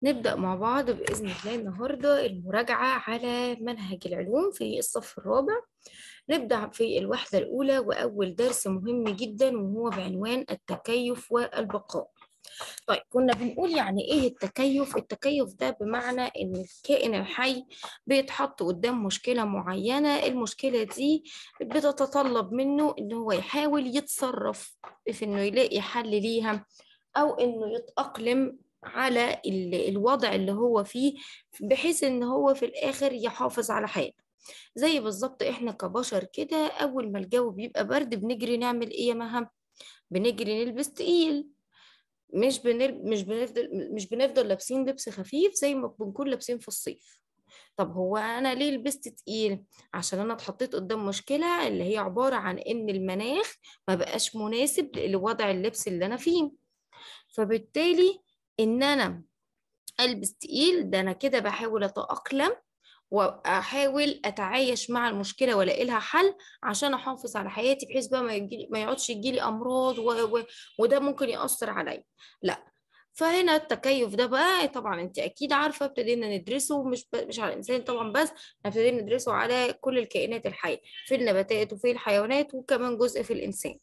نبدأ مع بعض بإذن الله النهاردة المراجعة على منهج العلوم في الصف الرابع نبدأ في الوحدة الأولى وأول درس مهم جدا وهو بعنوان التكيف والبقاء طيب كنا بنقول يعني إيه التكيف؟ التكيف ده بمعنى إن الكائن الحي بيتحط قدام مشكلة معينة المشكلة دي بتتطلب منه إن هو يحاول يتصرف في إنه يلاقي حل ليها أو إنه يتأقلم على الوضع اللي هو فيه بحيث ان هو في الاخر يحافظ على حياته زي بالظبط احنا كبشر كده اول ما الجو بيبقى برد بنجري نعمل ايه يا مها بنجري نلبس تقيل مش بنر... مش بنفضل مش بنفضل لابسين لبس خفيف زي ما بنكون لابسين في الصيف طب هو انا ليه لبست تقيل عشان انا اتحطيت قدام مشكله اللي هي عباره عن ان المناخ ما بقاش مناسب لوضع اللبس اللي انا فيه فبالتالي ان انا البس تقيل ده انا كده بحاول اتاقلم واحاول اتعايش مع المشكله والاقي لها حل عشان احافظ على حياتي بحيث بقى ما يجي ما يقعدش يجي لي امراض و... و... وده ممكن ياثر عليا لا فهنا التكيف ده بقى طبعا انت اكيد عارفه ابتدينا ندرسه مش ب... مش على الانسان طبعا بس ابتدينا ندرسه على كل الكائنات الحيه في النباتات وفي الحيوانات وكمان جزء في الانسان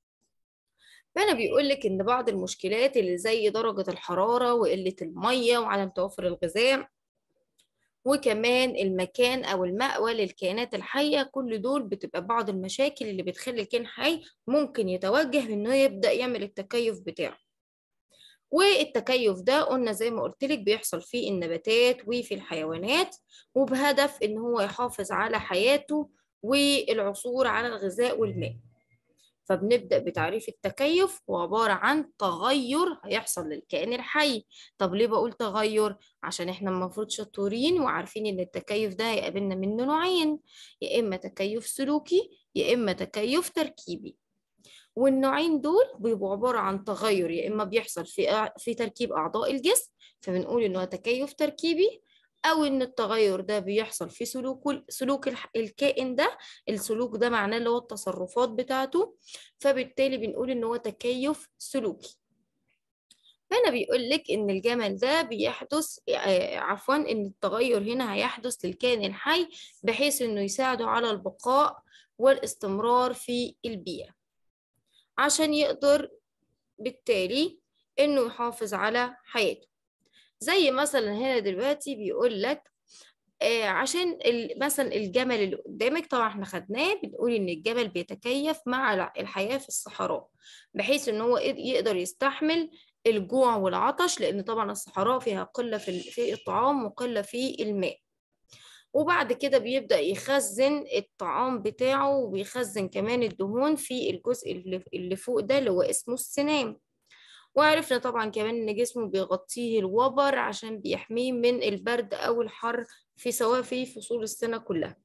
فأنا بيقول لك إن بعض المشكلات اللي زي درجة الحرارة وقلة المية وعدم توفر الغذاء وكمان المكان أو المأوى للكائنات الحية كل دول بتبقى بعض المشاكل اللي بتخلي الكائن حي ممكن يتوجه إنه يبدأ يعمل التكيف بتاعه والتكيف ده قلنا زي ما قلت لك بيحصل في النباتات وفي الحيوانات وبهدف إن هو يحافظ على حياته والعثور على الغذاء والماء فبنبدأ بتعريف التكيف هو عبارة عن تغير هيحصل للكائن الحي طب ليه بقول تغير؟ عشان احنا المفروض شطورين وعارفين ان التكيف ده هيقابلنا منه نوعين يا إما تكيف سلوكي يا إما تكيف تركيبي والنوعين دول بيبقوا عبارة عن تغير يا إما بيحصل في في تركيب أعضاء الجسم فبنقول إنه تكيف تركيبي او ان التغير ده بيحصل في سلوك سلوك الكائن ده السلوك ده معناه اللي هو التصرفات بتاعته فبالتالي بنقول ان هو تكيف سلوكي هنا بيقول لك ان الجمل ده بيحدث عفوا ان التغير هنا هيحدث للكائن الحي بحيث انه يساعده على البقاء والاستمرار في البيئة عشان يقدر بالتالي انه يحافظ على حياته زي مثلا هنا دلوقتي بيقول لك آه عشان مثلا الجمل اللي قدامك طبعا احنا خدناه بنقول ان الجمل بيتكيف مع الحياة في الصحراء بحيث ان هو يقدر يستحمل الجوع والعطش لان طبعا الصحراء فيها قلة في في الطعام وقلة في الماء وبعد كده بيبدأ يخزن الطعام بتاعه وبيخزن كمان الدهون في الجزء اللي فوق ده اللي هو اسمه السنام وعرفنا طبعا كمان ان جسمه بيغطيه الوبر عشان بيحميه من البرد او الحر في سواء في فصول السنة كلها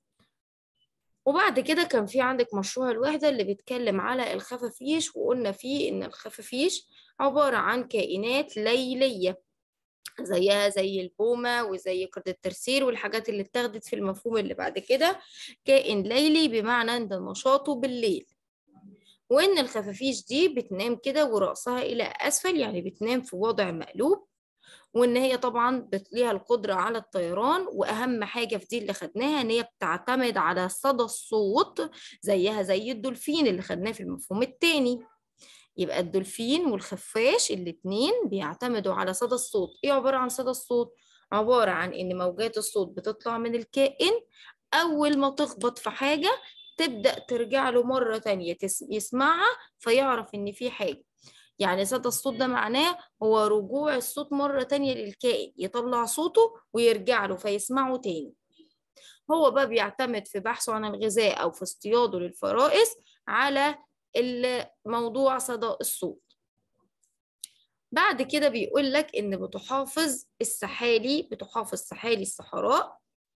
وبعد كده كان في عندك مشروع الوحدة اللي بيتكلم على الخفافيش وقلنا فيه ان الخفافيش عبارة عن كائنات ليلية زيها زي البومة وزي قرد الترسير والحاجات اللي اتاخدت في المفهوم اللي بعد كده كائن ليلي بمعنى ان نشاطه بالليل وإن الخفافيش دي بتنام كده ورأسها إلى أسفل يعني بتنام في وضع مقلوب وإن هي طبعا ليها القدرة على الطيران وأهم حاجة في دي اللي خدناها إن هي بتعتمد على صدى الصوت زيها زي الدولفين اللي خدناه في المفهوم التاني يبقى الدولفين والخفاش الاتنين بيعتمدوا على صدى الصوت إيه عبارة عن صدى الصوت؟ عبارة عن إن موجات الصوت بتطلع من الكائن أول ما تخبط في حاجة تبدأ ترجع له مرة تانية يسمعها فيعرف إن في حاجة يعني صدى الصوت ده معناه هو رجوع الصوت مرة تانية للكائن يطلع صوته ويرجع له فيسمعه تاني هو بقى بيعتمد في بحثه عن الغذاء أو في اصطياده للفرائس على موضوع صدى الصوت بعد كده بيقول لك إن بتحافظ السحالي بتحافظ سحالي الصحراء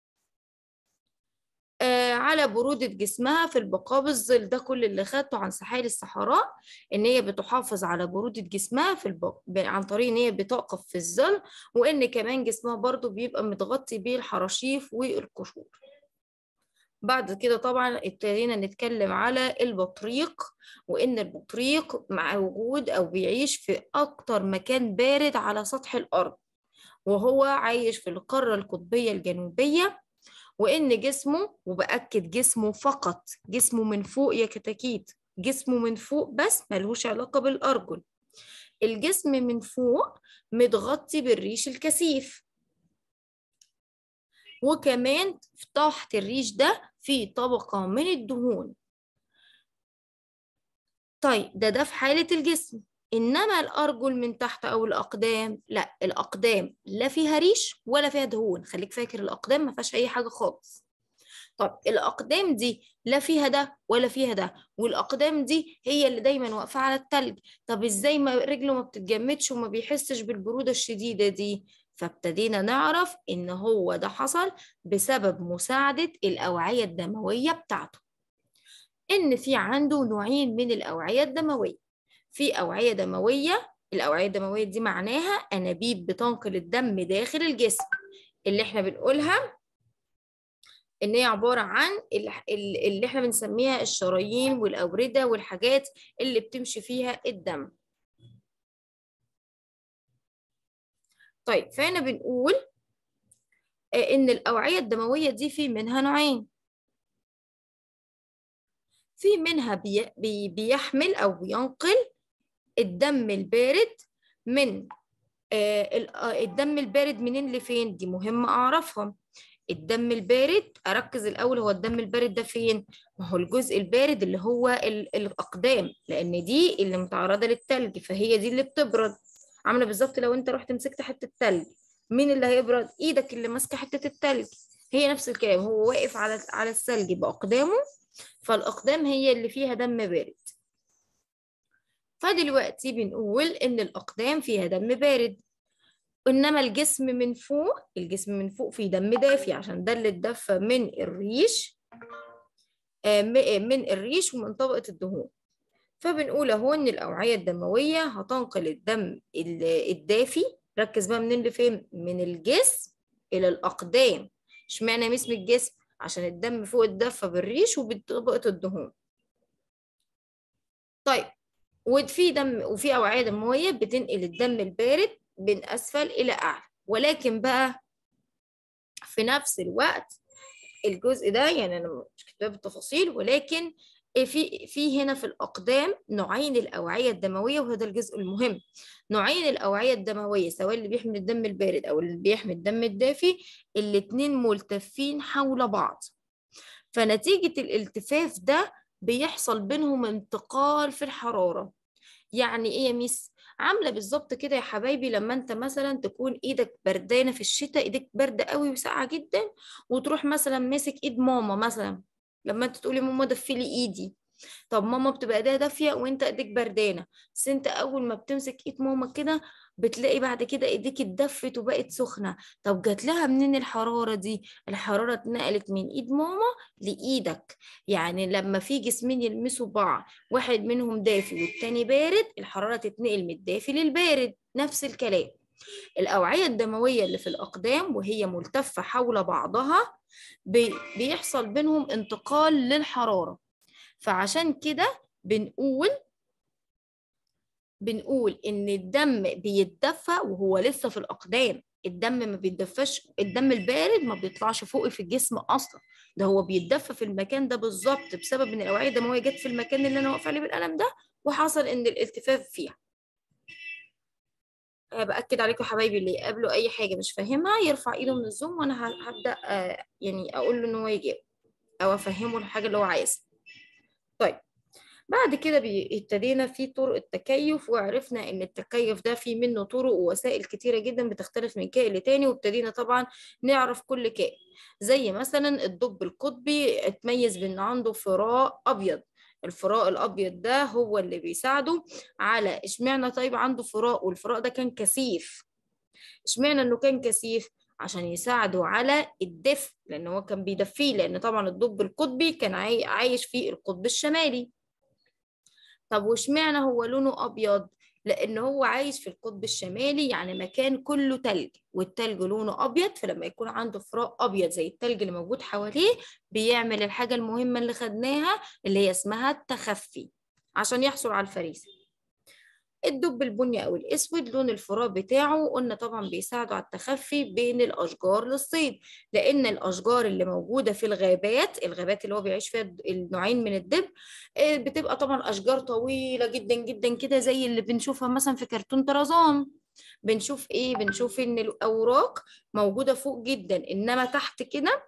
على برودة جسمها في البقاء بالظل ده كل اللي خدته عن سحالي الصحراء ان هي بتحافظ على برودة جسمها في البق... عن طريق ان هي بتقف في الظل وان كمان جسمها برضو بيبقى متغطي بالحراشيف والقشور بعد كده طبعا ابتدينا نتكلم على البطريق وان البطريق مع وجود او بيعيش في اكتر مكان بارد على سطح الارض وهو عايش في القارة القطبية الجنوبية وإن جسمه وبأكد جسمه فقط جسمه من فوق يا كتاكيت جسمه من فوق بس ملهوش علاقة بالأرجل الجسم من فوق متغطي بالريش الكثيف وكمان تحت الريش ده في طبقة من الدهون طيب ده ده في حالة الجسم إنما الأرجل من تحت أو الأقدام لا الأقدام لا فيها ريش ولا فيها دهون خليك فاكر الأقدام ما فيهاش أي حاجة خالص طب الأقدام دي لا فيها ده ولا فيها ده والأقدام دي هي اللي دايما واقفة على التلج طب إزاي ما رجله ما بتتجمدش وما بيحسش بالبرودة الشديدة دي فابتدينا نعرف إن هو ده حصل بسبب مساعدة الأوعية الدموية بتاعته إن في عنده نوعين من الأوعية الدموية في أوعية دموية الأوعية الدموية دي معناها أنابيب بتنقل الدم داخل الجسم اللي احنا بنقولها ان هي عباره عن اللي احنا بنسميها الشرايين والاورده والحاجات اللي بتمشي فيها الدم طيب فهنا بنقول ان الاوعيه الدمويه دي في منها نوعين في منها بي بي بيحمل او بينقل الدم البارد من الدم البارد منين لفين دي مهمه اعرفها الدم البارد اركز الاول هو الدم البارد ده فين ما هو الجزء البارد اللي هو الاقدام لان دي اللي متعرضه للتلج فهي دي اللي بتبرد عامله بالظبط لو انت رحت مسكت حته تلج مين اللي هيبرد ايدك اللي ماسكه حته التلج هي نفس الكلام هو واقف على على الثلج باقدامه فالاقدام هي اللي فيها دم بارد فدلوقتي بنقول ان الاقدام فيها دم بارد انما الجسم من فوق الجسم من فوق فيه دم دافي عشان ده اللي اتدفى من الريش من الريش ومن طبقة الدهون فبنقول اهو ان الاوعية الدموية هتنقل الدم الدافي ركز بقى منين لفين من الجسم الى الاقدام اشمعنى مثل الجسم عشان الدم فوق اتدفى بالريش وبطبقة الدهون طيب وفي دم وفي اوعية دموية بتنقل الدم البارد من أسفل إلى أعلى ولكن بقى في نفس الوقت الجزء ده يعني أنا مش كاتباه بالتفاصيل ولكن في في هنا في الأقدام نوعين الأوعية الدموية وهذا الجزء المهم نوعين الأوعية الدموية سواء اللي بيحمل الدم البارد أو اللي بيحمل الدم الدافي الاتنين ملتفين حول بعض فنتيجة الالتفاف ده بيحصل بينهم انتقال في الحرارة يعني إيه يا ميس؟ عامله بالظبط كده يا حبايبي لما انت مثلا تكون ايدك بردانه في الشتاء ايدك بارده قوي وساقعه جدا وتروح مثلا ماسك ايد ماما مثلا لما انت تقولي ماما دفلي ايدي طب ماما بتبقى ايديها دافيه وانت ايديك بردانه بس انت اول ما بتمسك ايد ماما كده بتلاقي بعد كده ايديك اتدفت وبقت سخنه طب جات لها منين الحراره دي الحراره اتنقلت من ايد ماما لايدك يعني لما في جسمين يلمسوا بعض واحد منهم دافي والتاني بارد الحراره تتنقل من الدافي للبارد نفس الكلام الأوعية الدموية اللي في الأقدام وهي ملتفة حول بعضها بيحصل بينهم انتقال للحرارة فعشان كده بنقول بنقول ان الدم بيتدفى وهو لسه في الاقدام الدم ما بيتدفاش الدم البارد ما بيطلعش فوق في الجسم اصلا ده هو بيتدفى في المكان ده بالظبط بسبب ان الاوعيه الدمويه جت في المكان اللي انا واقفه عليه بالقلم ده وحصل ان الالتفاف فيها باكد عليكم حبايبي اللي يقابلوا اي حاجه مش فاهمها يرفع ايده من الزوم وانا هبدا يعني اقول له ان هو يجاوب او افهمه الحاجه اللي هو عايزها طيب بعد كده ابتدينا في طرق التكيف وعرفنا ان التكيف ده في منه طرق ووسائل كتيره جدا بتختلف من كائن لتاني وابتدينا طبعا نعرف كل كائن زي مثلا الدب القطبي اتميز بان عنده فراء ابيض الفراء الابيض ده هو اللي بيساعده على اشمعنى طيب عنده فراء والفراء ده كان كثيف اشمعنى انه كان كثيف عشان يساعده على الدفء لان هو كان بيدفيه لان طبعا الدب القطبي كان عايش في القطب الشمالي طب واشمعنى هو لونه ابيض لان هو عايش في القطب الشمالي يعني مكان كله تلج والتلج لونه ابيض فلما يكون عنده فراء ابيض زي التلج اللي موجود حواليه بيعمل الحاجه المهمه اللي خدناها اللي هي اسمها التخفي عشان يحصل على الفريسه الدب البني او الاسود لون الفراء بتاعه قلنا طبعا بيساعدوا على التخفي بين الاشجار للصيد لان الاشجار اللي موجوده في الغابات الغابات اللي هو بيعيش فيها النوعين من الدب بتبقى طبعا اشجار طويله جدا جدا كده زي اللي بنشوفها مثلا في كرتون طرزان بنشوف ايه بنشوف ان الاوراق موجوده فوق جدا انما تحت كده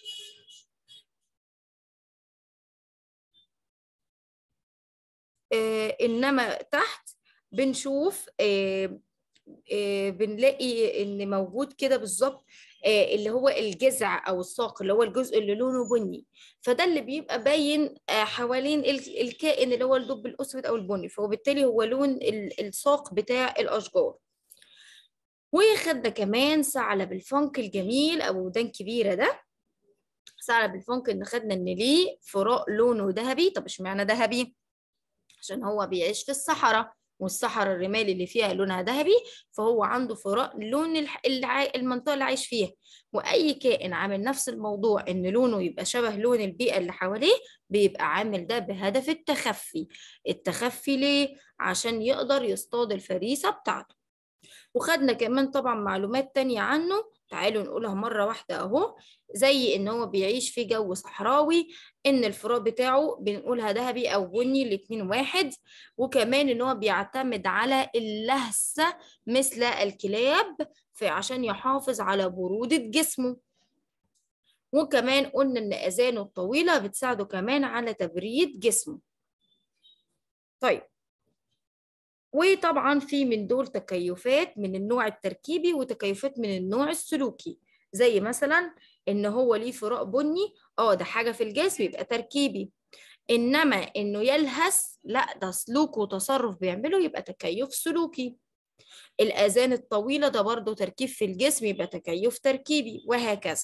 آه انما تحت بنشوف آه آه بنلاقي ان موجود كده بالظبط آه اللي هو الجذع او الساق اللي هو الجزء اللي لونه بني فده اللي بيبقى باين آه حوالين الكائن اللي هو الدب الاسود او البني فهو بالتالي هو لون الساق بتاع الاشجار وخدنا كمان ثعلب الفنك الجميل ابو ودان كبيره ده ثعلب الفنك ان خدنا ان ليه فراء لونه ذهبي طب اشمعنى ذهبي عشان هو بيعيش في الصحراء والصحراء الرمال اللي فيها لونها ذهبي فهو عنده فراء لون المنطقه اللي عايش فيها واي كائن عامل نفس الموضوع ان لونه يبقى شبه لون البيئه اللي حواليه بيبقى عامل ده بهدف التخفي التخفي ليه عشان يقدر يصطاد الفريسه بتاعته وخدنا كمان طبعا معلومات تانية عنه تعالوا نقولها مرة واحدة أهو زي إن هو بيعيش في جو صحراوي إن الفراء بتاعه بنقولها ذهبي أو بني الاتنين واحد وكمان إن هو بيعتمد على اللهسة مثل الكلاب في عشان يحافظ على برودة جسمه وكمان قلنا إن أذانه الطويلة بتساعده كمان على تبريد جسمه طيب وطبعا في من دول تكيفات من النوع التركيبي وتكيفات من النوع السلوكي زي مثلا ان هو ليه فراء بني اه ده حاجه في الجسم يبقى تركيبي انما انه يلهث لا ده سلوك وتصرف بيعمله يبقى تكيف سلوكي الاذان الطويله ده برضه تركيب في الجسم يبقى تكيف تركيبي وهكذا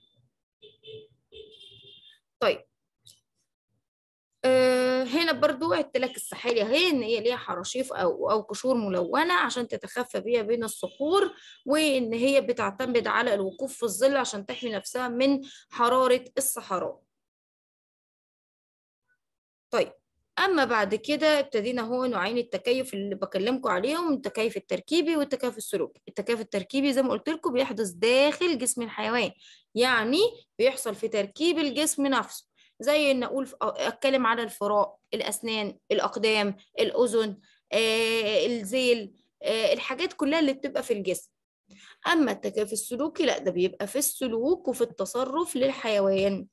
طيب أه هنا برضو عدت لك السحالي اهي ان هي ليها حراشيف او او قشور ملونه عشان تتخفى بيها بين الصخور وان هي بتعتمد على الوقوف في الظل عشان تحمي نفسها من حراره الصحراء طيب اما بعد كده ابتدينا هو نوعين التكيف اللي بكلمكم عليهم التكيف التركيبي والتكيف السلوكي التكيف التركيبي زي ما قلت لكم بيحدث داخل جسم الحيوان يعني بيحصل في تركيب الجسم نفسه زي ان اقول اتكلم على الفراء الاسنان الاقدام الاذن آه، الذيل آه، الحاجات كلها اللي بتبقى في الجسم اما التكيف السلوكي لا ده بيبقى في السلوك وفي التصرف للحيوان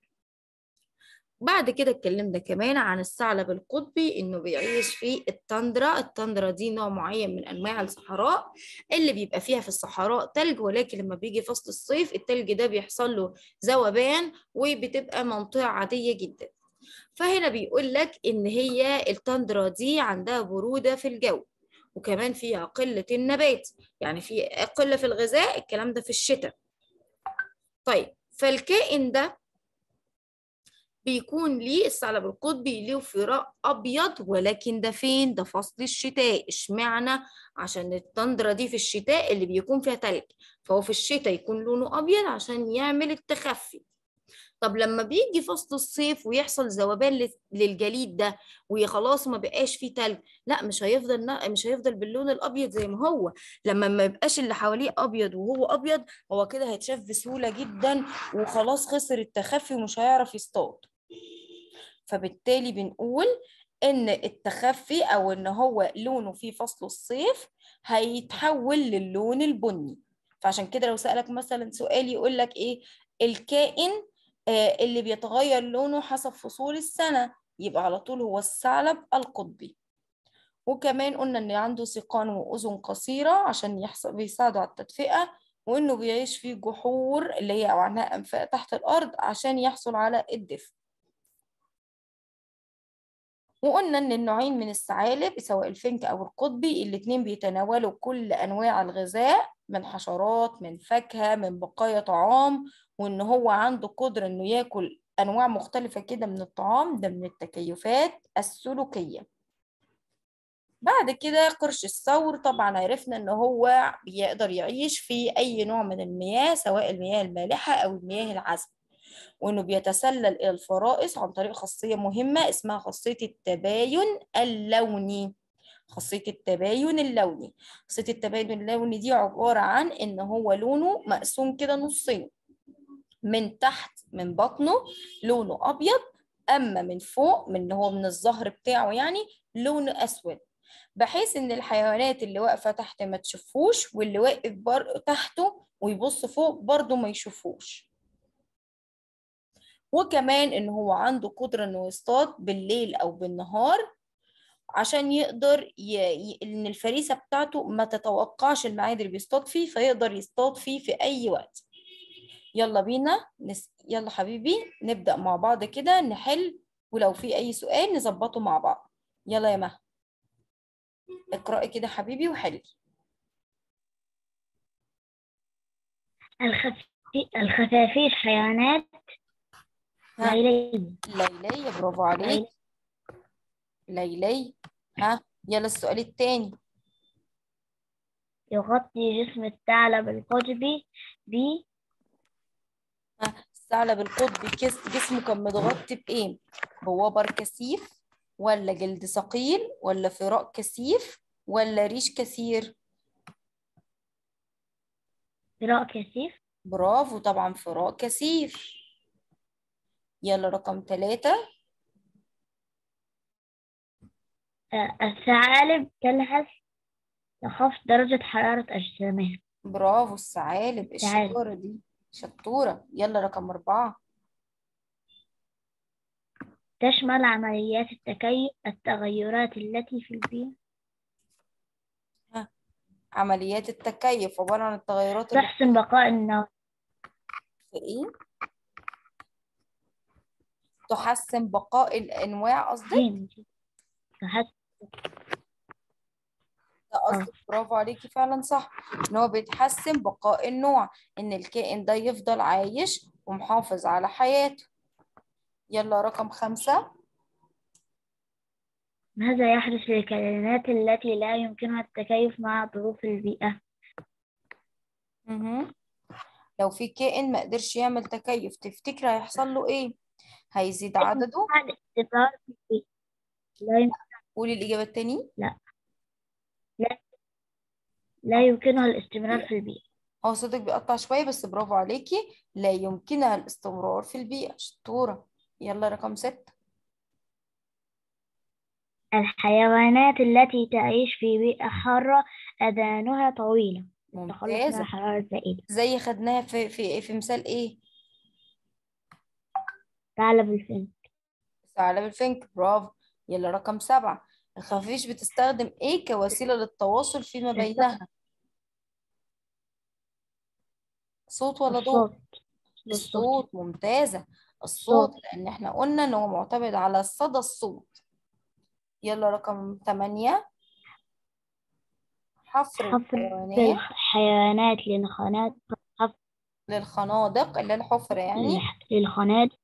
بعد كده اتكلمنا كمان عن الثعلب القطبي انه بيعيش في التندرا التندرا دي نوع معين من انواع الصحراء اللي بيبقى فيها في الصحراء تلج ولكن لما بيجي فصل الصيف التلج ده بيحصل له ذوبان وبتبقى منطقة عادية جدا فهنا بيقول لك ان هي التندرا دي عندها برودة في الجو وكمان فيها قلة النبات يعني في قلة في الغذاء الكلام ده في الشتاء طيب فالكائن ده بيكون ليه الثعلب القطبي ليه فراء ابيض ولكن ده فين ده فصل الشتاء اشمعنى عشان التندرة دي في الشتاء اللي بيكون فيها تلج فهو في الشتاء يكون لونه ابيض عشان يعمل التخفي طب لما بيجي فصل الصيف ويحصل ذوبان للجليد ده وخلاص ما بقاش فيه تلج لا مش هيفضل مش هيفضل باللون الابيض زي ما هو لما ما يبقاش اللي حواليه ابيض وهو ابيض هو كده هيتشاف بسهوله جدا وخلاص خسر التخفي ومش هيعرف يصطاد فبالتالي بنقول ان التخفي او ان هو لونه في فصل الصيف هيتحول للون البني فعشان كده لو سألك مثلا سؤال يقول لك ايه الكائن آه اللي بيتغير لونه حسب فصول السنة يبقى على طول هو الثعلب القطبي وكمان قلنا ان عنده سيقان واذن قصيرة عشان يحصل بيساعده على التدفئة وانه بيعيش في جحور اللي هي او عنها انفاق تحت الارض عشان يحصل على الدفء وقلنا ان النوعين من الثعالب سواء الفنك او القطبي الاتنين بيتناولوا كل انواع الغذاء من حشرات من فاكهه من بقايا طعام وان هو عنده قدره انه ياكل انواع مختلفه كده من الطعام ده من التكيفات السلوكيه بعد كده قرش الثور طبعا عرفنا ان هو بيقدر يعيش في اي نوع من المياه سواء المياه المالحه او المياه العذبه وانه بيتسلل الى الفرائس عن طريق خاصيه مهمه اسمها خاصيه التباين اللوني خاصية التباين اللوني خاصية التباين اللوني دي عبارة عن إن هو لونه مقسوم كده نصين من تحت من بطنه لونه أبيض أما من فوق من هو من الظهر بتاعه يعني لونه أسود بحيث إن الحيوانات اللي واقفة تحت ما تشوفوش واللي واقف بر... تحته ويبص فوق برضه ما يشوفوش وكمان إن هو عنده قدرة إنه يصطاد بالليل أو بالنهار عشان يقدر ي... ي... إن الفريسة بتاعته ما تتوقعش الميعاد اللي بيصطاد فيه فيقدر يصطاد فيه في أي وقت يلا بينا نس... يلا حبيبي نبدأ مع بعض كده نحل ولو في أي سؤال نظبطه مع بعض يلا يا مها اقرأي كده حبيبي وحلي الخف... الخفافيش حيوانات ها ليلية ليلي برافو عليك ليلي ها يلا السؤال التاني يغطي جسم الثعلب القطبي ب ها الثعلب القطبي كس- جسمه كان متغطي بإيه؟ بوبر كثيف ولا جلد ثقيل ولا فراء كثيف ولا ريش كثير؟ ذراع كثيف برافو طبعا فراء كثيف يلا رقم ثلاثة آه، الثعالب تلهث لخفض درجة حرارة أجسامها برافو الثعالب ثعالب. الشطورة دي شطورة يلا رقم أربعة تشمل عمليات التكيف التغيرات التي في البيئة عمليات التكيف عبارة عن التغيرات اللي تحسن بقاء النوع في إيه؟ تحسن بقاء الأنواع قصدك؟ جيم تحسن ده قصدك برافو عليكي فعلا صح ان هو بيتحسن بقاء النوع ان الكائن ده يفضل عايش ومحافظ على حياته يلا رقم خمسة ماذا يحدث للكائنات التي لا يمكنها التكيف مع ظروف البيئة مهم. لو في كائن ما قدرش يعمل تكيف تفتكر هيحصل له ايه هيزيد عدده مع الاستمرار في البيئة لا يم- قولي الإجابة التاني لا يمكنها الاستمرار في البيئة هو صوتك بيقطع شوية بس برافو عليكي لا يمكنها الاستمرار في البيئة شطورة يلا رقم ستة الحيوانات التي تعيش في بيئة حارة أذانها طويلة تخلص من ممتازة الحرارة الزائدة زي خدناها في في في مثال ايه ثعلب الفيل ثعلب الفنك برافو يلا رقم سبعة الخفافيش بتستخدم ايه كوسيلة للتواصل فيما بينها صوت ولا ضوء الصوت الصوت الصوت ممتازة الصوت لأن احنا قلنا إن هو معتمد على صدى الصوت يلا رقم ثمانية حفر حفر الحيوانات الحيوانات للخنات حفر للخنادق اللي هي الحفرة يعني للخنادق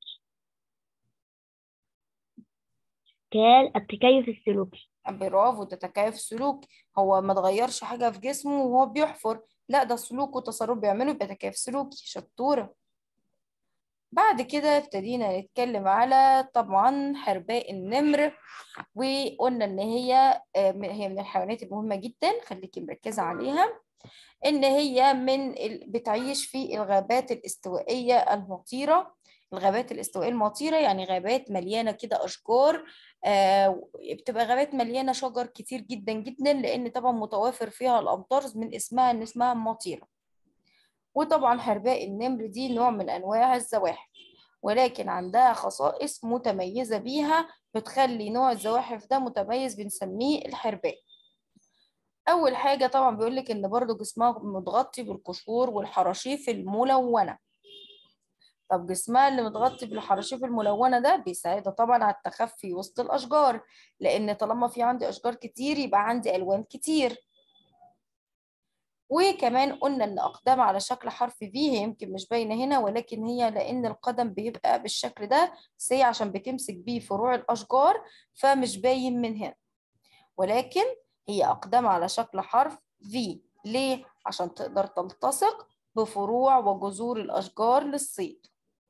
كال التكيف السلوكي برافو ده تكيف سلوك هو ما تغيرش حاجة في جسمه وهو بيحفر لا ده سلوك وتصرف بيعمله يبقى تكيف سلوكي شطورة بعد كده ابتدينا نتكلم على طبعا حرباء النمر وقلنا ان هي آه، من- هي من الحيوانات المهمة جدا خليكي مركزة عليها ان هي من ال... بتعيش في الغابات الاستوائية المطيرة الغابات الاستوائية المطيرة يعني غابات مليانة كده أشجار آه بتبقى غابات مليانة شجر كتير جدا جدا لأن طبعا متوافر فيها الأمطار من اسمها إن اسمها مطيرة وطبعا حرباء النمر دي نوع من أنواع الزواحف ولكن عندها خصائص متميزة بيها بتخلي نوع الزواحف ده متميز بنسميه الحرباء أول حاجة طبعا بيقولك إن برضو جسمها متغطي بالقشور والحراشيف الملونة طب جسمها اللي متغطي بالحراشيف الملونة ده بيساعدها طبعا على التخفي وسط الأشجار لأن طالما في عندي أشجار كتير يبقى عندي ألوان كتير وكمان قلنا إن أقدام على شكل حرف في هي يمكن مش باينة هنا ولكن هي لأن القدم بيبقى بالشكل ده سي عشان بتمسك بيه فروع الأشجار فمش باين من هنا ولكن هي أقدام على شكل حرف V ليه؟ عشان تقدر تلتصق بفروع وجذور الأشجار للصيد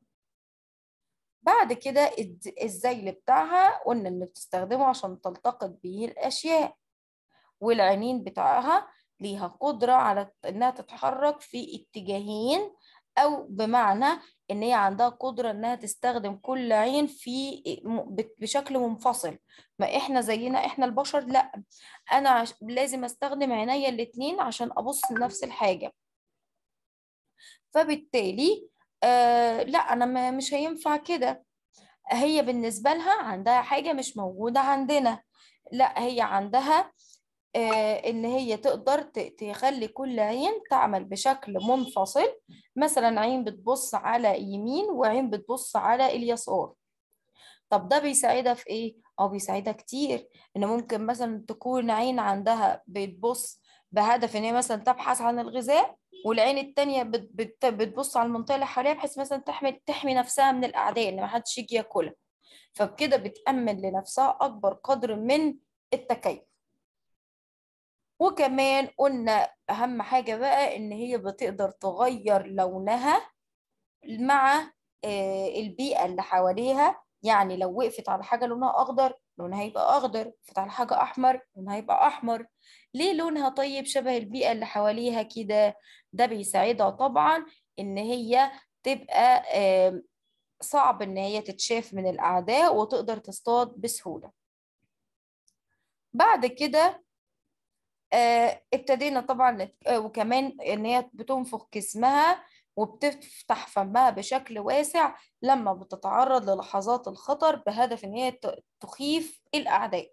بعد كده الد- الذيل بتاعها قلنا إن بتستخدمه عشان تلتقط بيه الأشياء والعينين بتاعها ليها قدرة على إنها تتحرك في اتجاهين أو بمعنى إن هي عندها قدرة إنها تستخدم كل عين في بشكل منفصل ما إحنا زينا إحنا البشر لأ أنا عش... لازم أستخدم عينيا الاتنين عشان أبص لنفس الحاجة فبالتالي آه لا أنا ما مش هينفع كده هي بالنسبة لها عندها حاجة مش موجودة عندنا لا هي عندها آه ان هي تقدر تخلي كل عين تعمل بشكل منفصل مثلا عين بتبص على يمين وعين بتبص على اليسار طب ده بيساعدها في ايه اه بيساعدها كتير ان ممكن مثلا تكون عين عندها بتبص بهدف ان هي مثلا تبحث عن الغذاء والعين التانية بت بت بتبص على المنطقة اللي حواليها بحيث مثلا تحمي تحمي نفسها من الأعداء إن محدش يجي ياكلها فبكده بتأمن لنفسها أكبر قدر من التكيف وكمان قلنا أهم حاجة بقى إن هي بتقدر تغير لونها مع البيئة اللي حواليها يعني لو وقفت على حاجة لونها أخضر لونها هيبقى أخضر وقفت على حاجة أحمر لونها هيبقى أحمر ليه لونها طيب شبه البيئة اللي حواليها كده ده بيساعدها طبعا إن هي تبقى صعب إن هي تتشاف من الأعداء وتقدر تصطاد بسهولة بعد كده ابتدينا طبعا وكمان إن هي بتنفخ جسمها وبتفتح فمها بشكل واسع لما بتتعرض للحظات الخطر بهدف ان هي تخيف الاعداء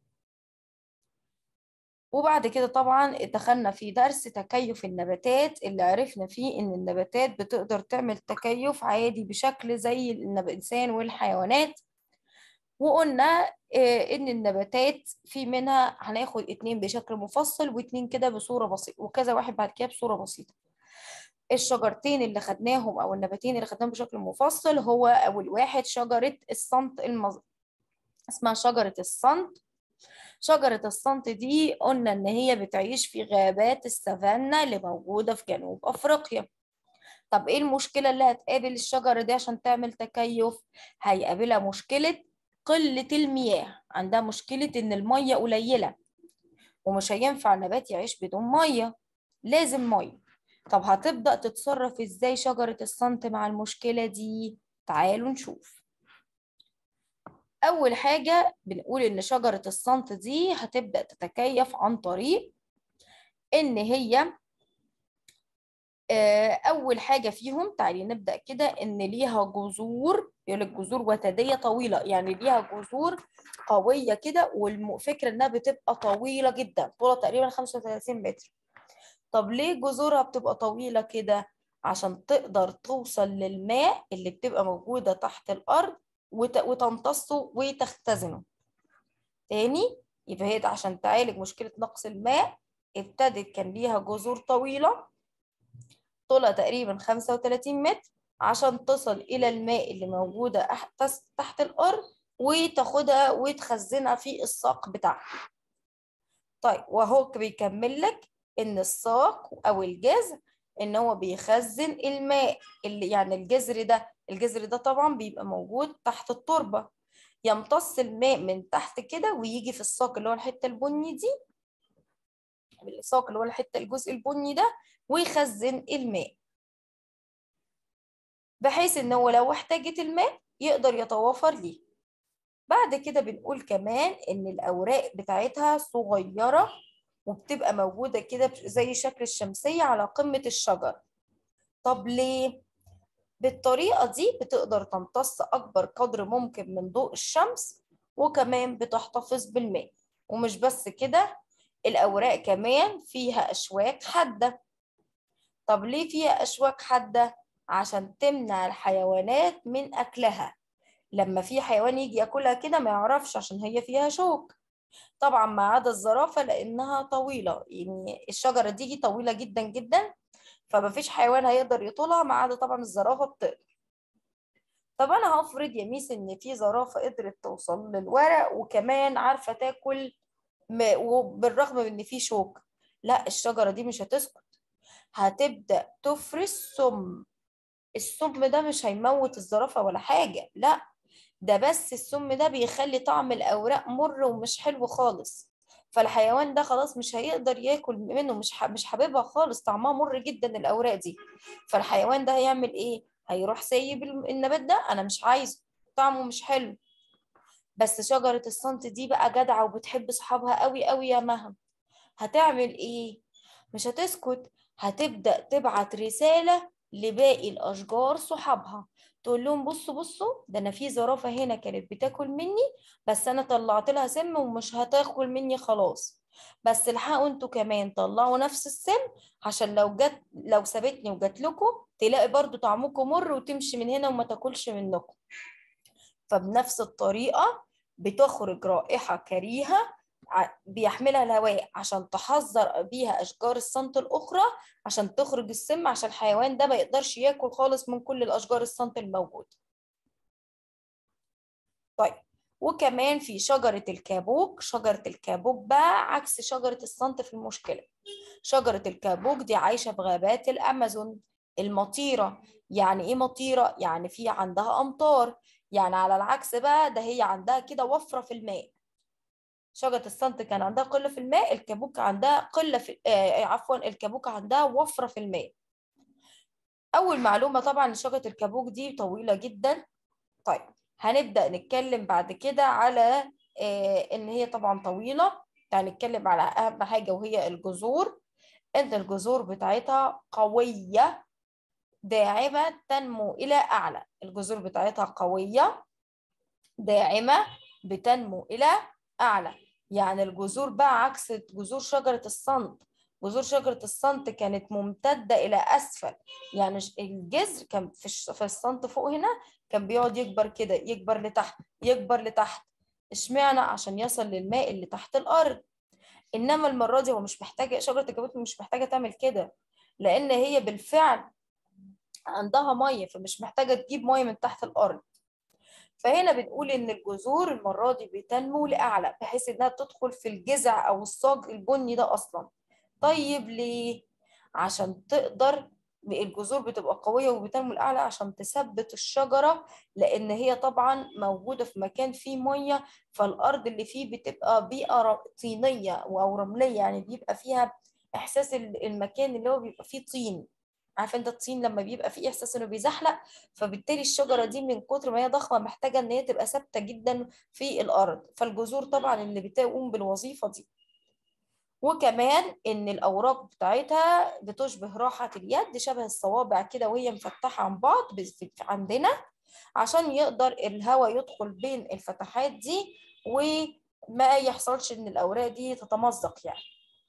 وبعد كده طبعا دخلنا في درس تكيف النباتات اللي عرفنا فيه ان النباتات بتقدر تعمل تكيف عادي بشكل زي الانسان والحيوانات وقلنا ان النباتات في منها هناخد اتنين بشكل مفصل واتنين كده بصورة بسيطة وكذا واحد بعد كده بصورة بسيطة الشجرتين اللي خدناهم او النباتين اللي خدناهم بشكل مفصل هو اول واحد شجرة الصمت المز... اسمها شجرة الصمت شجرة الصمت دي قلنا ان هي بتعيش في غابات السافانا اللي موجودة في جنوب افريقيا طب ايه المشكلة اللي هتقابل الشجرة دي عشان تعمل تكيف هيقابلها مشكلة قلة المياه عندها مشكلة ان المية قليلة ومش هينفع النبات يعيش بدون مية لازم مية طب هتبدأ تتصرف ازاي شجرة الصمت مع المشكلة دي تعالوا نشوف أول حاجة بنقول إن شجرة الصمت دي هتبدأ تتكيف عن طريق إن هي أول حاجة فيهم تعالي نبدأ كده إن ليها جذور يقول لك جذور وتدية طويلة يعني ليها جذور قوية كده والفكرة إنها بتبقى طويلة جدا طولها تقريبا 35 متر طب ليه جذورها بتبقى طويلة كده؟ عشان تقدر توصل للماء اللي بتبقى موجودة تحت الأرض وت... وتمتصه وتختزنه تاني يبقى هي عشان تعالج مشكلة نقص الماء ابتدت كان ليها جذور طويلة طولها تقريبا 35 متر عشان تصل إلى الماء اللي موجودة تحت الأرض وتاخدها وتخزنها في الساق بتاعها طيب وهو بيكمل لك ان الساق او الجذر ان هو بيخزن الماء اللي يعني الجذر ده الجذر ده طبعا بيبقى موجود تحت التربة يمتص الماء من تحت كده ويجي في الساق اللي هو الحتة البني دي الساق اللي هو الحتة الجزء البني ده ويخزن الماء بحيث ان هو لو احتاجت الماء يقدر يتوافر ليه بعد كده بنقول كمان ان الاوراق بتاعتها صغيره وبتبقى موجودة كده زي شكل الشمسية على قمة الشجر طب ليه؟ بالطريقة دي بتقدر تمتص أكبر قدر ممكن من ضوء الشمس وكمان بتحتفظ بالماء ومش بس كده الأوراق كمان فيها أشواك حادة طب ليه فيها أشواك حادة؟ عشان تمنع الحيوانات من أكلها لما في حيوان يجي ياكلها كده ما يعرفش عشان هي فيها شوك طبعا ما عدا الزرافة لأنها طويلة يعني الشجرة دي طويلة جدا جدا فما فيش حيوان هيقدر يطولها ما عدا طبعا الزرافة بتقدر طب أنا هفرض يا ميس إن في زرافة قدرت توصل للورق وكمان عارفة تاكل وبالرغم من إن في شوك لا الشجرة دي مش هتسكت هتبدأ تفرز سم السم ده مش هيموت الزرافة ولا حاجة لا ده بس السم ده بيخلي طعم الأوراق مر ومش حلو خالص فالحيوان ده خلاص مش هيقدر ياكل منه مش ح- مش حاببها خالص طعمها مر جدا الاوراق دي فالحيوان ده هيعمل ايه هيروح سايب الم- النبات ده انا مش عايزه طعمه مش حلو بس شجرة الصمت دي بقى جدعة وبتحب صحابها قوي قوي يا مها هتعمل ايه مش هتسكت هتبدأ تبعت رسالة لباقي الأشجار صحابها تقول لهم بصوا بصوا ده أنا في زرافة هنا كانت بتاكل مني بس أنا طلعت لها سم ومش هتاكل مني خلاص بس الحقوا انتوا كمان طلعوا نفس السم عشان لو جت لو سابتني وجات لكم تلاقي برضو طعمكم مر وتمشي من هنا وما تاكلش منكم فبنفس الطريقة بتخرج رائحة كريهة ع- بيحملها الهواء عشان تحذر بيها أشجار الصمت الأخرى عشان تخرج السم عشان الحيوان ده ما يقدرش ياكل خالص من كل الأشجار الصمت الموجودة طيب وكمان في شجرة الكابوك شجرة الكابوك بقى عكس شجرة الصمت في المشكلة شجرة الكابوك دي عايشة في غابات الأمازون المطيرة يعني إيه مطيرة؟ يعني في عندها أمطار يعني على العكس بقى ده هي عندها كده وفرة في الماء شجرة الصمت كان عندها قلة في الماء الكابوك عندها قلة في آه عفوا الكابوك عندها وفرة في الماء أول معلومة طبعا شجرة الكابوك دي طويلة جدا طيب هنبدأ نتكلم بعد كده على آه إن هي طبعا طويلة يعني نتكلم على أهم حاجة وهي الجذور إن الجذور بتاعتها قوية داعمة تنمو إلى أعلى الجذور بتاعتها قوية داعمة بتنمو إلى أعلى يعني الجذور بقى عكس جذور شجرة الصمت جذور شجرة الصمت كانت ممتدة إلى أسفل يعني ش- الجذر كان في الش- في الصمت فوق هنا كان بيقعد يكبر كده يكبر لتحت يكبر لتحت اشمعنى عشان يصل للماء اللي تحت الأرض إنما المرة دي هو مش محتاجة شجرة الكابوت مش محتاجة تعمل كده لأن هي بالفعل عندها مية فمش محتاجة تجيب مية من تحت الأرض فهنا بنقول إن الجذور المرة دي بتنمو لأعلى بحيث إنها تدخل في الجذع أو الصاج البني ده أصلا طيب ليه؟ عشان تقدر الجذور بتبقى قوية وبتنمو لأعلى عشان تثبت الشجرة لأن هي طبعا موجودة في مكان فيه مية فالأرض اللي فيه بتبقى بيئة ر- طينية أو رملية يعني بيبقى فيها إحساس ال- المكان اللي هو بيبقى فيه طين عارف انت الطين لما بيبقى فيه احساس انه بيزحلق فبالتالي الشجره دي من كتر ما هي ضخمه محتاجه ان هي تبقى ثابته جدا في الارض فالجذور طبعا اللي بتقوم بالوظيفه دي وكمان ان الاوراق بتاعتها بتشبه راحه اليد شبه الصوابع كده وهي مفتحه عن بعض بس- عندنا عشان يقدر الهواء يدخل بين الفتحات دي وما يحصلش ان الاوراق دي تتمزق يعني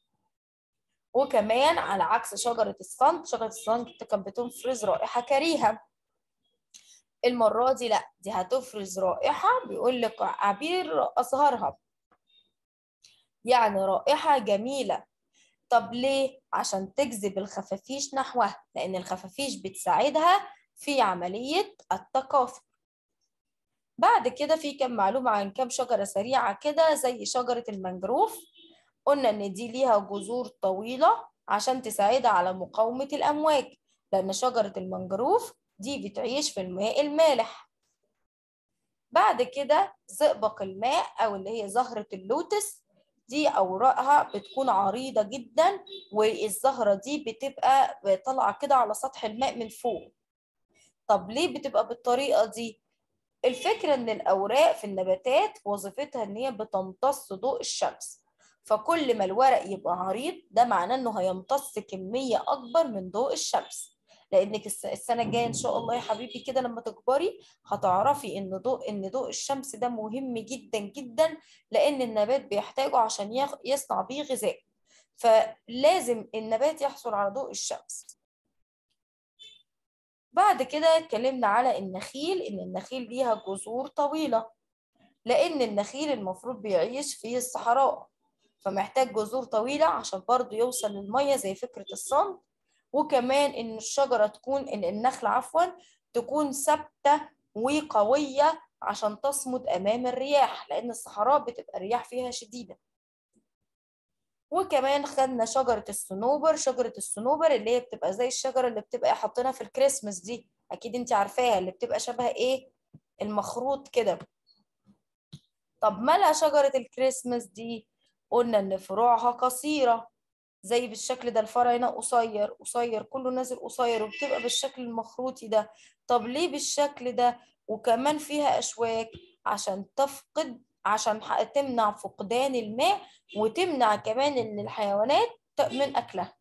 وكمان على عكس شجرة الصمت شجرة الصمت كانت بتفرز رائحة كريهة المرة دي لا دي هتفرز رائحة بيقول لك عبير أزهارها يعني رائحة جميلة طب ليه؟ عشان تجذب الخفافيش نحوها لأن الخفافيش بتساعدها في عملية التكاثر بعد كده في كم معلومة عن كم شجرة سريعة كده زي شجرة المنجروف قلنا إن دي ليها جذور طويلة عشان تساعدها على مقاومة الأمواج لأن شجرة المنجروف دي بتعيش في الماء المالح بعد كده زئبق الماء أو اللي هي زهرة اللوتس دي أوراقها بتكون عريضة جدا والزهرة دي بتبقى طالعة كده على سطح الماء من فوق طب ليه بتبقى بالطريقة دي؟ الفكرة إن الأوراق في النباتات وظيفتها إن هي بتمتص ضوء الشمس فكل ما الورق يبقى عريض ده معناه إنه هيمتص كمية أكبر من ضوء الشمس لأنك الس- السنة الجاية إن شاء الله يا حبيبي كده لما تكبري هتعرفي إن ضوء إن ضوء الشمس ده مهم جدا جدا لأن النبات بيحتاجه عشان يخ- يصنع بيه غذاء فلازم النبات يحصل على ضوء الشمس بعد كده اتكلمنا على النخيل ان النخيل ليها جذور طويلة لان النخيل المفروض بيعيش في الصحراء فمحتاج جذور طويلة عشان برضه يوصل للمية زي فكرة الصمت وكمان ان الشجرة تكون ان النخل عفوا تكون ثابتة وقوية عشان تصمد امام الرياح لان الصحراء بتبقى الرياح فيها شديدة وكمان خدنا شجرة الصنوبر شجرة الصنوبر اللي هي بتبقى زي الشجرة اللي بتبقى حاطينها في الكريسماس دي أكيد أنت عارفاها اللي بتبقى شبه إيه المخروط كده طب مالها شجرة الكريسماس دي قلنا ان فروعها قصيرة زي بالشكل ده الفرع هنا قصير قصير كله نازل قصير وبتبقى بالشكل المخروطي ده طب ليه بالشكل ده وكمان فيها أشواك عشان تفقد عشان ح- تمنع فقدان الماء وتمنع كمان ان الحيوانات ت- من أكلها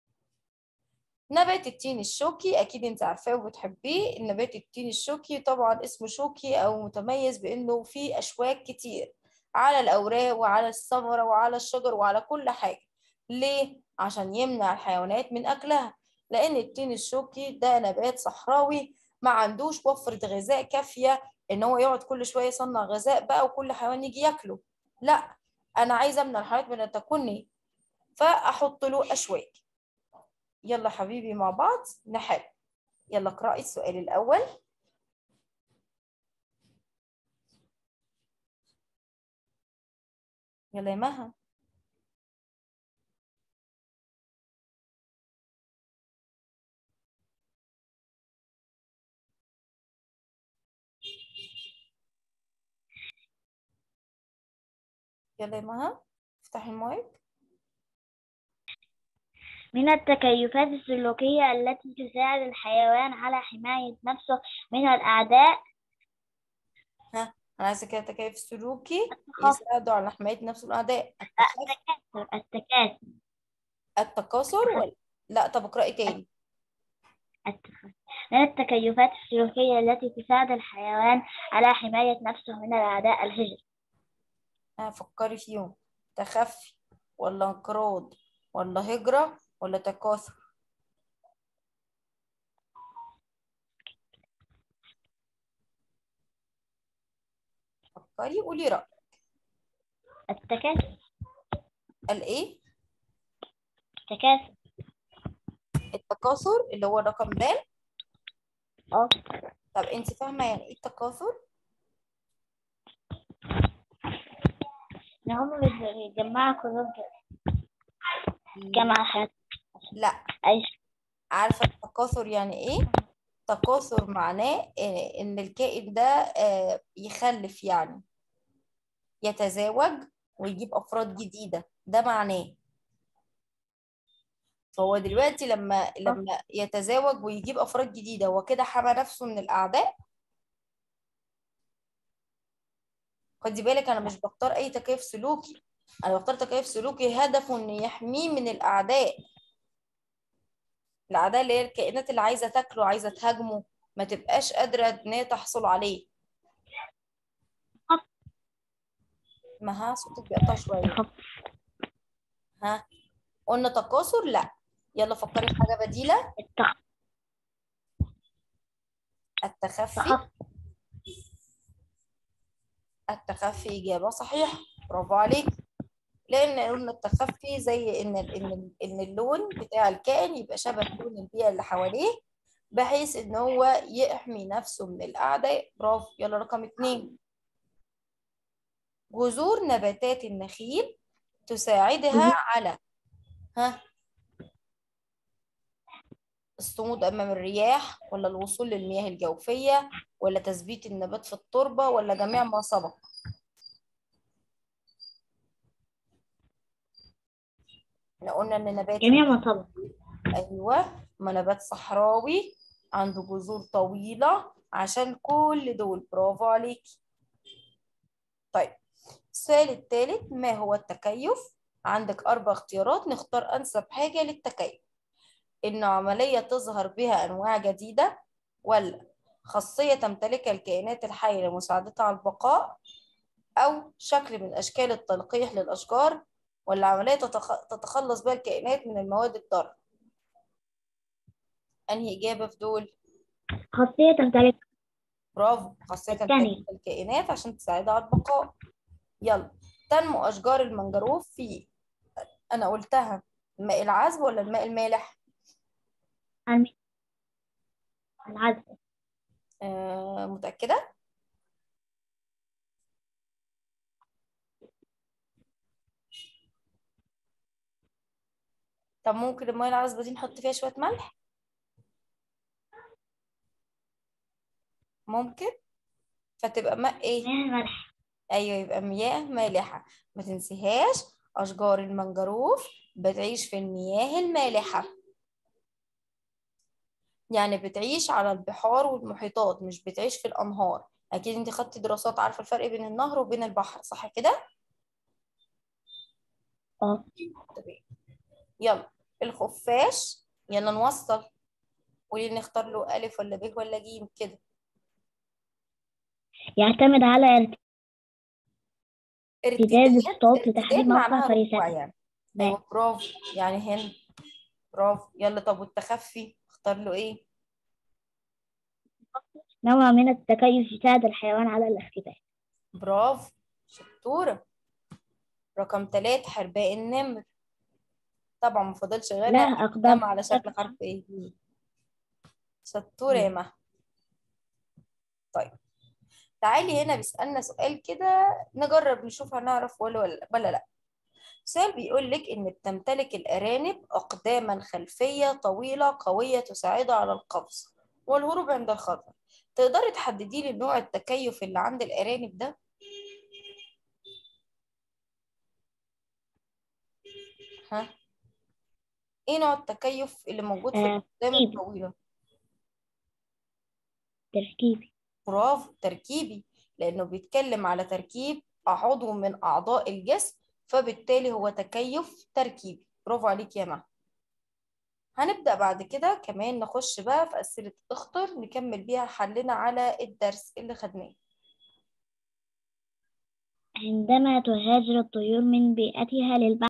نبات التين الشوكي أكيد أنت عارفاه وبتحبيه النبات التين الشوكي طبعا اسمه شوكي أو متميز بأنه فيه أشواك كتير على الأوراق وعلى الثمرة وعلى الشجر وعلى كل حاجة ليه؟ عشان يمنع الحيوانات من أكلها لأن التين الشوكي ده نبات صحراوي ما عندوش وفرة غذاء كافية إن هو يقعد كل شوية يصنع غذاء بقى وكل حيوان يجي ياكله لا أنا عايزة أمنع الحيوانات من أن تاكلني فأحط له أشواك يلا حبيبي مع بعض نحل يلا اقرأي السؤال الأول يلا يا مها يلا يا مها افتحي المايك من التكيفات السلوكية التي تساعد الحيوان على حماية نفسه من الأعداء ها أنا عايزة كده تكيف سلوكي التخاطر يساعدوا على حماية نفس الأعداء التخاف التكاثر التكاثر التكاثر ولا لا طب اقرأي تاني التخاثر من التكيفات السلوكية التي تساعد الحيوان على حماية نفسه من الأعداء الهجر ها فكري فيهم تخفي ولا انقراض ولا هجرة ولا تكاثر فكري قولي رأي التكاثر قال ايه التكاثر التكاثر اللي هو رقم د اه طب انت فاهمة يعني ايه التكاثر إن هم بيتجمعوا كلهم كده جمع حياة لا عيش عارفة التكاثر يعني ايه تكاثر معناه إن- ان الكائن ده آه، يخلف يعني يتزاوج ويجيب افراد جديدة ده معناه فهو دلوقتي لما لما يتزاوج ويجيب افراد جديدة هو كده حمى نفسه من الاعداء خدي بالك انا مش بختار اي تكيف سلوكي انا بختار تكيف سلوكي هدفه ان يحميه من الاعداء الاعداء اللي هي الكائنات اللي عايزه تاكله عايزه تهاجمه ما تبقاش قادره ان هي تحصل عليه ما ها صوتك بيقطع شويه ها قلنا تكاثر لا يلا فكري في حاجه بديله التخ- التخفي التخفي التخفي اجابه صحيحه برافو عليك لان قلنا التخفي زي ان ان ان اللون بتاع الكائن يبقى شبه لون البيئه اللي حواليه بحيث ان هو يحمي نفسه من الاعداء برافو يلا رقم اتنين جذور نباتات النخيل تساعدها على ها الصمود امام الرياح ولا الوصول للمياه الجوفيه ولا تثبيت النبات في التربه ولا جميع ما سبق احنا قلنا ان نبات جميع ما طلب ايوه ما نبات صحراوي عنده جذور طويله عشان كل دول برافو عليكي طيب السؤال الثالث ما هو التكيف عندك اربع اختيارات نختار انسب حاجه للتكيف ان عمليه تظهر بها انواع جديده ولا خاصيه تمتلكها الكائنات الحيه لمساعدتها على البقاء او شكل من اشكال التلقيح للاشجار ولا عمليه تتخ- تتخلص بها الكائنات من المواد الضاره انهي اجابه في دول خاصية تمتلك برافو خاصية التانية. تمتلك الكائنات عشان تساعدها على البقاء يلا تنمو أشجار المنجروف في أنا قلتها الماء العذب ولا الماء المالح؟ المياه العذب آه متأكدة؟ طب ممكن الماء العذبة دي نحط فيها شوية ملح؟ ممكن فتبقى ماء ايه؟ مياه الملح ايوه يبقى مياه مالحة ما تنسيهاش أشجار المنجروف بتعيش في المياه المالحة يعني بتعيش على البحار والمحيطات مش بتعيش في الأنهار أكيد أنت خدتي دراسات عارفة الفرق بين النهر وبين البحر صح كده؟ اه تمام يلا الخفاش يلا نوصل قولي نختار له ألف ولا ب ولا ج كده يعتمد على ارتداد الصوت ارتداد لتحديد معناها موقع ركوع فريسته يعني ب أيوة برافو يعني هنا برافو يلا طب والتخفي اختار له ايه؟ نوع من التكيف يساعد الحيوان على الاختفاء برافو شطورة رقم ثلاثة حرباء النمر طبعا ما فاضلش غيرها لها أقدام نم على شكل حرف ايه شطورة يا مها طيب تعالي هنا بيسألنا سؤال كده نجرب نشوف هنعرف ولا ولا, ولا لا سؤال بيقول لك إن بتمتلك الأرانب أقداما خلفية طويلة قوية تساعدها على القفز والهروب عند الخطر تقدري تحددي لي نوع التكيف اللي عند الأرانب ده؟ ها؟ إيه نوع التكيف اللي موجود في آه، الأقدام تركيبي. الطويلة؟ تركيبي برافو تركيبي لأنه بيتكلم على تركيب عضو من أعضاء الجسم فبالتالي هو تكيف تركيبي برافو عليك يا مها هنبدأ بعد كده كمان نخش بقى في أسئلة اختر نكمل بيها حلنا على الدرس اللي خدناه عندما تهاجر الطيور من بيئتها للبحث